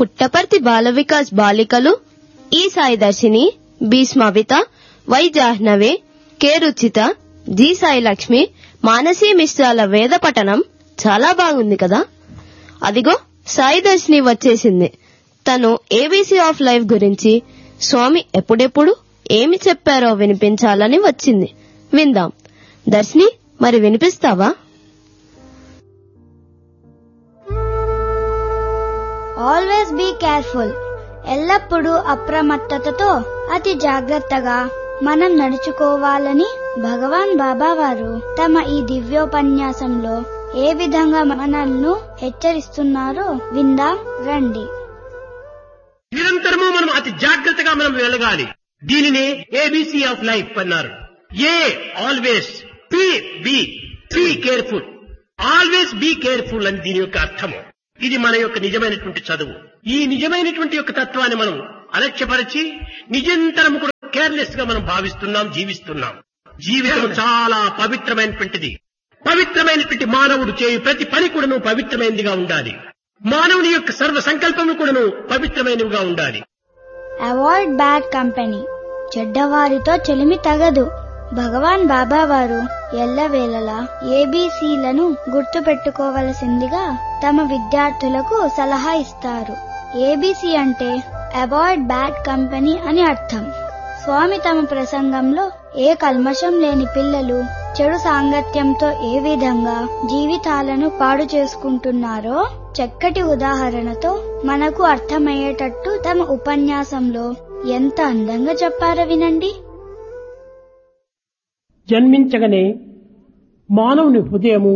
పుట్టపర్తి బాల వికాస్ బాలికలు ఈ Sai Darshini B Smavitha Y Jahnavi K Ruchitha G Sai Lakshmi Manasi మిశ్రాల వేద పఠనం చాలా బాగుంది కదా అదిగో సాయి దర్శిని వచ్చేసింది తను ఏబీసీ ఆఫ్ లైఫ్ గురించి స్వామి ఎప్పుడెప్పుడు ఏమి చెప్పారో వినిపించాలని వచ్చింది విందాం దర్శిని మరి వినిపిస్తావా ఆల్వేస్ బీ కేర్ఫుల్ ఎల్లప్పుడూ అప్రమత్తతతో అతి జాగ్రత్తగా మనం నడుచుకోవాలని భగవాన్ బాబా వారు తమ ఈ దివ్యోపన్యాసంలో ఏ విధంగా మనల్ని హెచ్చరిస్తున్నారో విందాం రండి నిరంతరము మనం అతి జాగ్రత్తగా మనం వెళ్ళగాలి దీనినే ఏబిసి ఆఫ్ లైఫ్ అన్నారు ఏ ఆల్వేస్ పి బి be careful always be careful అని దీని యొక్క అర్థము ఇది మన యొక్క నిజమైనటువంటి చదువు ఈ నిజమైనటువంటి యొక్క తత్వాన్ని మనం అలక్ష్యపరిచి నిజంతరము కూడా కేర్లెస్ గా మనం భావిస్తున్నాం జీవిస్తున్నాం జీవితం చాలా పవిత్రమైనటువంటిది పవిత్రమైనటువంటి మానవుడు చేయు ప్రతి పని కూడాను పవిత్రమైనదిగా ఉండాలి మానవుని యొక్క సర్వ సంకల్పములు కూడాను పవిత్రమైనవిగా ఉండాలి అవాయిడ్ బ్యాడ్ కంపెనీ చెడ్డవారితో చెలిమి తగదు భగవాన్ బాబా వారు ఎల్లవేళలా ఏబీసీలను గుర్తుపెట్టుకోవలసిందిగా తమ విద్యార్థులకు సలహా ఇస్తారు ఏబీసీ అంటే అవాయిడ్ బ్యాడ్ కంపెనీ అని అర్థం స్వామి తమ ప్రసంగంలో ఏ కల్మషం లేని పిల్లలు చెడు సాంగత్యంతో ఏ విధంగా జీవితాలను పాడు చేసుకుంటున్నారో చక్కటి ఉదాహరణతో మనకు అర్థమయ్యేటట్టు తమ ఉపన్యాసంలో ఎంత అందంగా చెప్పారో వినండి జన్మించగానే మానవుని హృదయము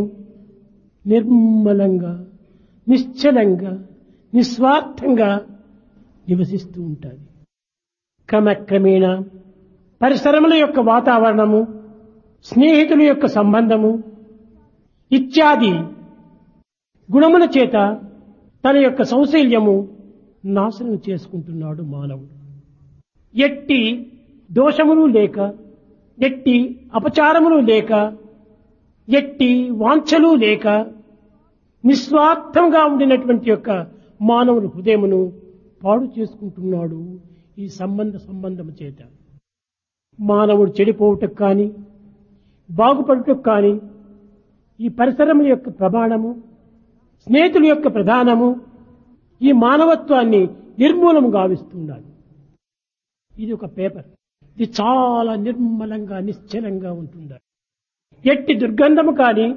నిర్మలంగా నిశ్చలంగా నిస్వార్థంగా నివసిస్తూ ఉంటుంది క్రమక్రమేణ పరిసరముల యొక్క వాతావరణము స్నేహితుల యొక్క సంబంధము ఇత్యాది గుణముల చేత తన యొక్క సౌశల్యము నాశనం చేసుకుంటున్నాడు మానవుడు ఎట్టి దోషములు లేక ఎట్టి అపచారములు లేక ఎట్టి వాంఛలు లేక నిస్వార్థంగా ఉండినటువంటి యొక్క మానవుని హృదయమును పాడు చేసుకుంటున్నాడు ఈ సంబంధ సంబంధము చేత మానవుడు చెడిపోవుటకు కానీ బాగుపడుటకు కానీ ఈ పరిసరముల యొక్క ప్రమాణము స్నేహితుల యొక్క ప్రధానము ఈ మానవత్వాన్ని నిర్మూలము గావిస్తున్నాడు ఇది ఒక పేపర్ ఇది చాలా నిర్మలంగా నిశ్చలంగా ఉంటుంది ఎట్టి దుర్గంధము కానీ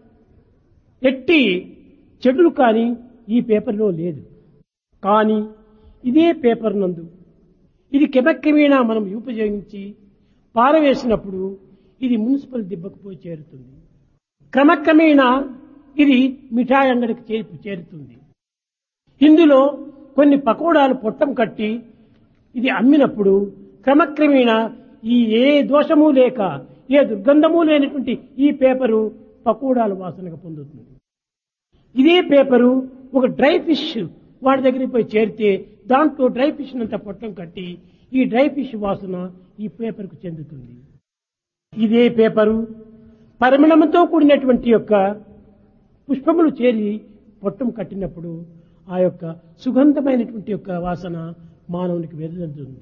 ఎట్టి చెడులు కానీ ఈ పేపర్లో లేదు కానీ ఇదే పేపర్ నందు ఇది కెమక్రమేణా మనం ఉపయోగించి పారవేసినప్పుడు ఇది మున్సిపల్ దిబ్బకు పోయి చేరుతుంది క్రమక్రమేణా ఇది మిఠాయి అంగడికి చేరి చేరుతుంది ఇందులో కొన్ని పకోడాలు పొట్టం కట్టి ఇది అమ్మినప్పుడు క్రమక్రమేణా ఈ ఏ దోషము లేక ఏ దుర్గంధము లేనటువంటి ఈ పేపరు పకోడాల వాసనగా పొందుతుంది ఇదే పేపరు ఒక డ్రై ఫిష్ వాడి దగ్గరికి పోయి చేరితే దాంట్లో డ్రై ఫిష్ అంతా పొట్టం కట్టి ఈ డ్రై ఫిష్ వాసన ఈ పేపర్కు చెందుతుంది ఇదే పేపరు పరిమళంతో కూడినటువంటి యొక్క పుష్పములు చేరి పొట్టం కట్టినప్పుడు ఆ యొక్క సుగంధమైనటువంటి యొక్క వాసన మానవునికి వెదజల్లుతుంది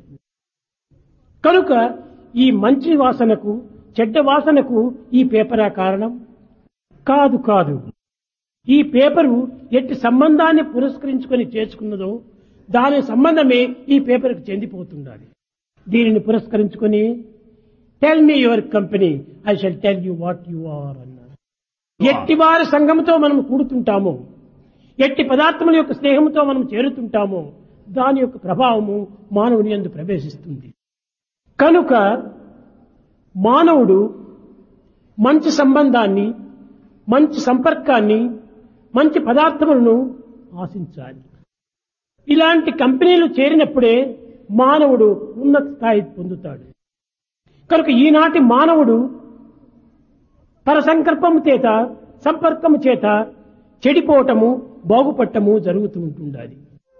కనుక ఈ మంచి వాసనకు చెడ్డ వాసనకు ఈ పేపరా కారణం కాదు కాదు ఈ పేపరు ఎట్టి సంబంధాన్ని పురస్కరించుకొని చేసుకున్నదో దాని సంబంధమే ఈ పేపర్కి చెందిపోతుండాలి దీనిని పురస్కరించుకొని tell me your company I shall tell you what you are అన్నారు ఎట్టి వారి సంఘంతో మనం కూడుతుంటామో ఎట్టి పదార్థముల యొక్క స్నేహంతో మనం చేరుతుంటామో దాని యొక్క ప్రభావము మానవుని ఎందు ప్రవేశిస్తుంది కనుక మానవుడు మంచి సంబంధాన్ని మంచి సంపర్కాన్ని మంచి పదార్థములను ఆశించాలి ఇలాంటి కంపెనీలు చేరినప్పుడే మానవుడు ఉన్నత స్థాయి పొందుతాడు కనుక ఈనాటి మానవుడు పరసంకల్పము చేత సంపర్కము చేత చెడిపోవటము బాగుపడటము జరుగుతూ ఉంటుండాలి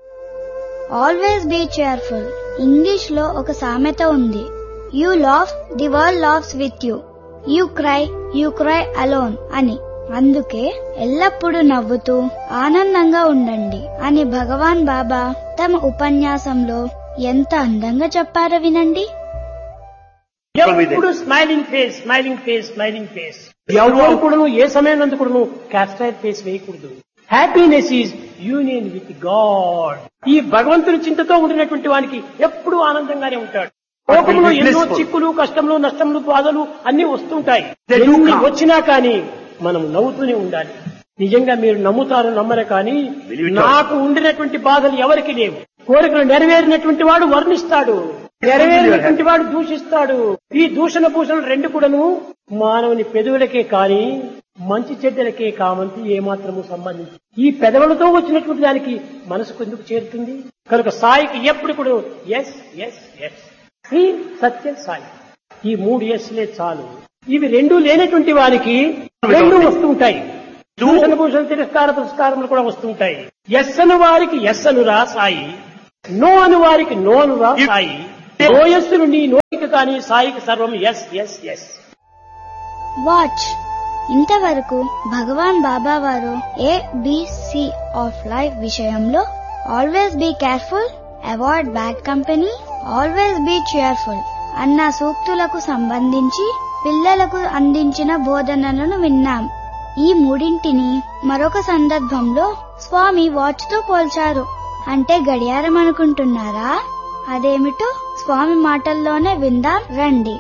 ఆల్వేస్ బీ చేర్ఫుల్ ఇంగ్లీష్ లో ఒక సామెత ఉంది you laugh the world laughs with you you cry you cry alone అని అందుకే ఎల్లప్పుడూ నవ్వుతూ ఆనందంగా ఉండండి అని భగవాన్ బాబా తమ ఉపన్యాసంలో ఎంత అందంగా చెప్పారో వినండి ఎప్పుడు smiling face smiling face smiling face ఎవరు కూడాను ఏ సమయం కూడాను క్యాస్ట్రైడ్ ఫేస్ వేయకూడదు happiness is union with God ఈ భగవంతుని చింతతో ఉండినటువంటి వానికి ఎప్పుడు ఆనందంగానే ఉంటాడు లోకంలో ఎన్నో చిక్కులు కష్టములు నష్టములు బాధలు అన్ని వస్తుంటాయి ఎన్ని వచ్చినా కానీ మనం నవ్వుతూనే ఉండాలి నిజంగా మీరు నమ్ముతారు నమ్మరు కానీ నాకు ఉండినటువంటి బాధలు ఎవరికి లేవు కోరికలు నెరవేరినటువంటి వాడు వర్ణిస్తాడు నెరవేరినటువంటి వాడు దూషిస్తాడు ఈ దూషణ భూషణలు రెండు కూడాను మానవుని పెదవులకే కాని మంచి చెడ్డలకే కామంతి ఏమాత్రము సంబంధించి ఈ పెదవులతో వచ్చినటువంటి దానికి మనసుకు ఎందుకు చేరుతుంది కనుక సాయికి ఎప్పుడు కూడా ఎస్ ఎస్ ఎస్ ఈ సత్య సాయి ఈ మూడు ఎస్లే చాలు ఇవి రెండు లేనటువంటి వారికి రెండు వస్తుంటాయి దూషణ భూషణ తిరస్కార పురస్కారములు కూడా వస్తుంటాయి ఎస్ అను వారికి ఎస్ అనురా సాయి నో అను వారికి నో అనురా సాయి ఓయస్సును నీ నోటికి కానీ సాయికి సర్వం ఎస్ ఎస్ ఎస్ వాచ్ ఇంతవరకు భగవాన్ బాబా వారు ఏ బిసి ఆఫ్ లైఫ్ విషయంలో always be careful avoid bad company always be cheerful అన్న సూక్తులకు సంబంధించి పిల్లలకు అందించిన బోధనలను విన్నాం ఈ మూడింటిని మరొక సందర్భంలో స్వామి వాచ్ తో పోల్చారు అంటే గడియారం అనుకుంటున్నారా అదేమిటో స్వామి మాటల్లోనే విందాం రండి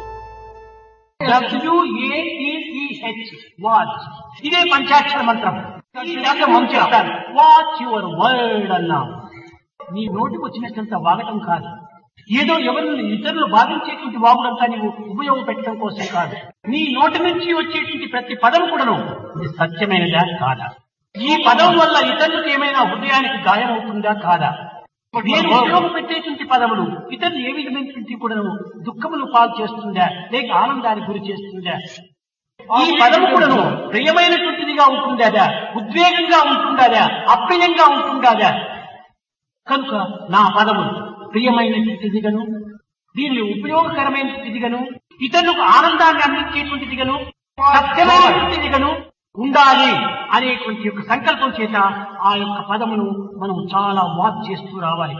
డబ్ల్యూఏటిహెచ్ వాచ్ ఇదే పంచాక్షర మంత్రం ఈ దాకా మనం చెప్తారు వాచ్ యువర్ వర్డ్ అన్నాం నీ నోటికి వచ్చినట్లంత వాగటం కాదు ఏదో ఎవరిని ఇతరులు బాధించేటువంటి వాగుడంతా నీవు ఉపయోగపెట్టడం కోసం కాదు నీ నోటి నుంచి వచ్చేటువంటి ప్రతి పదం కూడాను ఇది సత్యమైనదా కాదా ఈ పదం వల్ల ఇతరులకు ఏమైనా హృదయానికి గాయం అవుతుందా కాదా నేను ఉపయోగపెట్టేటువంటి పదములు ఇతరులు ఏ విధమైనటువంటి కూడా దుఃఖములు పాలు చేస్తుందా లేక ఆనందానికి గురి చేస్తుందా ఈ పదము కూడాను ప్రియమైనటువంటిదిగా ఉంటుందా ఉద్వేగంగా ఉంటుందా అప్రియంగా ఉంటుందా కనుక నా పదములు ప్రియమైనటువంటిదిగను దీనిని ఉపయోగకరమైనటువంటిదిగను ఇతరులకు ఆనందాన్ని అందించేటువంటిదిగను సత్యమైనటువంటిదిగను ఉండాలి అనేటువంటి యొక్క సంకల్పం చేత ఆ యొక్క పదమును మనం చాలా వాచ్ చేస్తూ రావాలి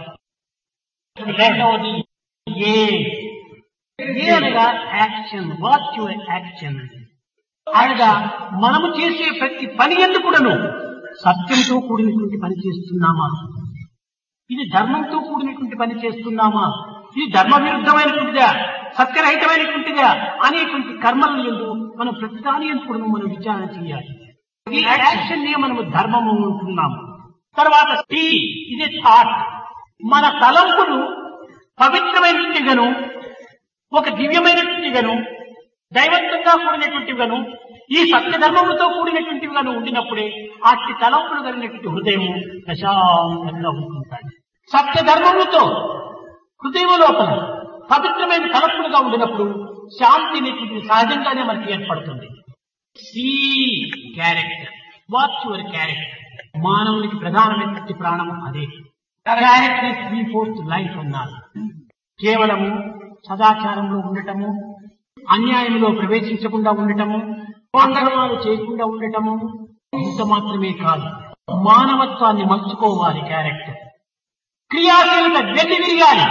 రెండవది ఏ ఏ అనగా యాక్షన్ వాచ్ యువర్ యాక్షన్ అనగా మనము చేసే ప్రతి పని ఎందుకుడను సత్యంతో కూడినటువంటి పని చేస్తున్నామా ఇది ధర్మంతో కూడినటువంటి పని చేస్తున్నామా ఇది ధర్మ విరుద్ధమైనటువంటిదా సత్యరహితమైనటువంటిదా అనేటువంటి కర్మలను ఎందు మనం ప్రతిదాని ఎందుకు మనం విచారణ చేయాలి ఈ యాక్షన్ నే మనము ధర్మము ఉంటున్నాము తర్వాత టీ ఇది థాట్ మన తలంపులు పవిత్రమైనటువంటిగాను ఒక దివ్యమైనటువంటిగాను దైవత్వంగా కూడినటువంటివిగాను ఈ సత్యధర్మములతో కూడినటువంటివిగాను ఉండినప్పుడే అట్టి తలంపులు కలిగినటువంటి హృదయము ప్రశాంతంగా ఉంటుంటాయి సత్యధర్మములతో హృదయం లోపల పవిత్రమైన తలంపులుగా ఉండినప్పుడు శాంతి అనేటువంటిది సహజంగానే మనకి ఏర్పడుతుంది C character watch your character మానవునికి ప్రధానమైనటువంటి ప్రాణము అదే క్యారెక్టర్ త్రీ ఫోర్త్ లైఫ్ అన్నారు కేవలము సదాచారంలో ఉండటము అన్యాయంలో ప్రవేశించకుండా ఉండటము అక్రమాలు చేయకుండా ఉండటము ఇంత మాత్రమే కాదు మానవత్వాన్ని మలుచుకోవాలి క్యారెక్టర్ క్రియాశీలత వెతివిరియాలి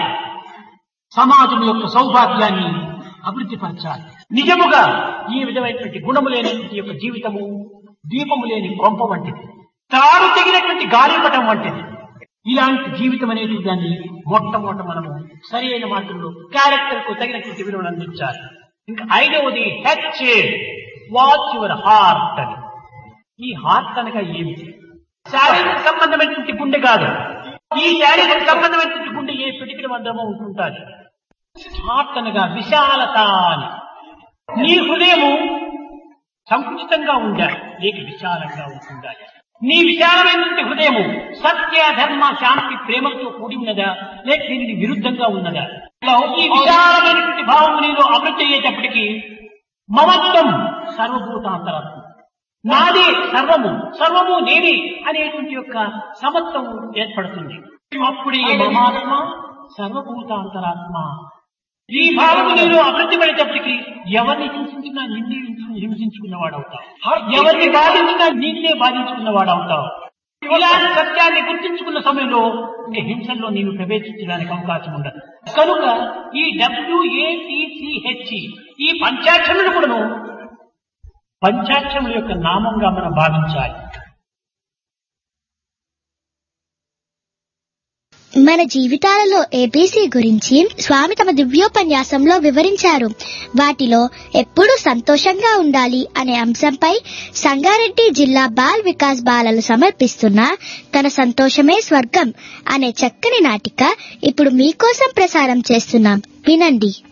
సమాజం యొక్క సౌభాగ్యాన్ని అభివృద్ధి పరచాలి నిజముగా ఈ విధమైనటువంటి గుణము లేనటువంటి యొక్క జీవితము దీపము లేని కొంప వంటిది తాడు తెగినటువంటి గాలిపటం వంటిది ఇలాంటి జీవితం అనేటువంటి దాన్ని మొట్టమొదట మనము సరి అయిన మార్గంలో క్యారెక్టర్ కు తగినటువంటి విలువను అందించాలి ఇంకా ఐదవది హెచ్ వాచ్ యువర్ హార్ట్ అని ఈ హార్ట్ అనగా ఏమిటి శారీరక సంబంధమైనటువంటి గుండె కాదు ఈ శారీరక సంబంధమైనటువంటి గుండె ఏ పిటికిన మధ్యమో ఉంటుంటాది హార్ట్ అనగా విశాలత అని నీ హృదయము సంకుచితంగా ఉండాలి లేక విశాలంగా ఉంటుండాలి నీ విశాలమైనటువంటి హృదయము సత్య ధర్మ శాంతి ప్రేమతో కూడి ఉన్నదా లేక దీనికి విరుద్ధంగా ఉన్నదా ఈ విశాలమైనటువంటి భావం నీలో అభివృద్ధి అయ్యేటప్పటికీ మమత్వం సర్వభూతాంతరాత్మ నాది సర్వము సర్వము నేనే అనేటువంటి యొక్క సమత్వం ఏర్పడుతుంది అప్పుడే మమాత్మ సర్వభూతాంతరాత్మ ఈ భావము నీలో అభివృద్ధి పడేటప్పటికి ఎవరిని హింసించినా నిన్నే హింసించుకున్నవాడు అవుతావు ఎవరిని బాధించినా నిన్నే బాధించుకున్నవాడు అవుతావు ఇలాంటి సత్యాన్ని గుర్తించుకున్న సమయంలో ఇంక హింసల్లో నీవు ప్రవేశించడానికి అవకాశం ఉండదు కనుక ఈ డబ్ల్యూఏటిసిహెచ్ ఈ పంచాక్షములు కూడాను పంచాక్షముల యొక్క నామంగా మనం భావించాలి మన జీవితాలలో ఏబీసీ గురించి స్వామి తమ దివ్యోపన్యాసంలో వివరించారు వాటిలో ఎప్పుడూ సంతోషంగా ఉండాలి అనే అంశంపై సంగారెడ్డి జిల్లా బాల్ వికాస్ బాలలు సమర్పిస్తున్న తన సంతోషమే స్వర్గం అనే చక్కని నాటిక ఇప్పుడు మీకోసం ప్రసారం చేస్తున్నాం వినండి